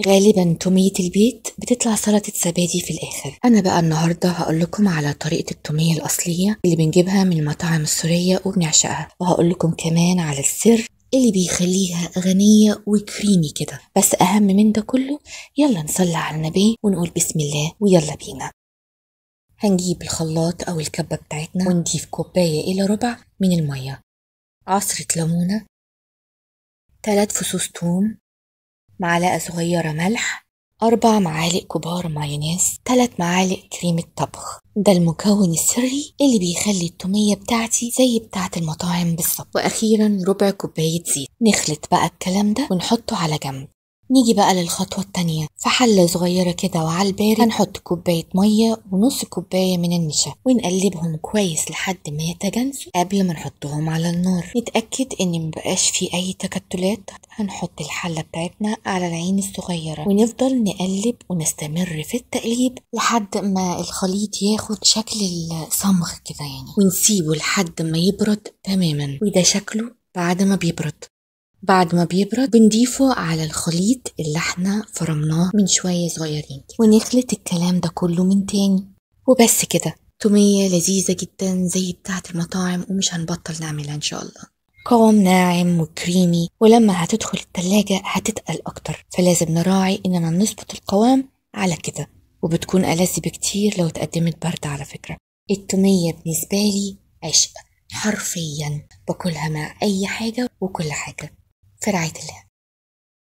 غالبا تومية البيت بتطلع سلطة زبادي في الآخر أنا بقى النهاردة هقول لكم على طريقة التومية الأصلية اللي بنجيبها من المطاعم السورية وبنعشقها وهقول لكم كمان على السر اللي بيخليها غنية وكريمي كده بس أهم من ده كله يلا نصلي على النبي ونقول بسم الله ويلا بينا هنجيب الخلاط أو الكبة بتاعتنا ونضيف كوباية إلى ربع من المية عصرة ليمونة تلات فصوص توم معلقة صغيرة ملح أربع معالق كبار مايونيز تلات معالق كريمة طبخ ده المكون السري اللي بيخلي التومية بتاعتي زي بتاعة المطاعم بالظبط وأخيرا ربع كوباية زيت نخلط بقى الكلام ده ونحطه على جنب نيجي بقى للخطوة التانية في حلة صغيرة كده وعلى البارد هنحط كوباية مية ونص كوباية من النشا ونقلبهم كويس لحد ما يتجانسوا قبل ما نحطهم على النار نتأكد ان مبقاش في أي تكتلات هنحط الحلة بتاعتنا على العين الصغيرة ونفضل نقلب ونستمر في التقليب لحد ما الخليط ياخد شكل الصمغ كده يعني ونسيبه لحد ما يبرد تماما وده شكله بعد ما بيبرد بعد ما بيبرد بنضيفه على الخليط اللي احنا فرمناه من شوية صغيرين ونخلط الكلام ده كله من تاني وبس كده تومية لذيذة جدا زي بتاعة المطاعم ومش هنبطل نعملها ان شاء الله قوام ناعم وكريمي ولما هتدخل التلاجة هتتقل أكتر فلازم نراعي إننا نظبط القوام على كده وبتكون ألذ بكتير لو اتقدمت باردة على فكرة التومية بالنسبة لي عشق حرفيا باكلها مع أي حاجة وكل حاجة في رعاية الله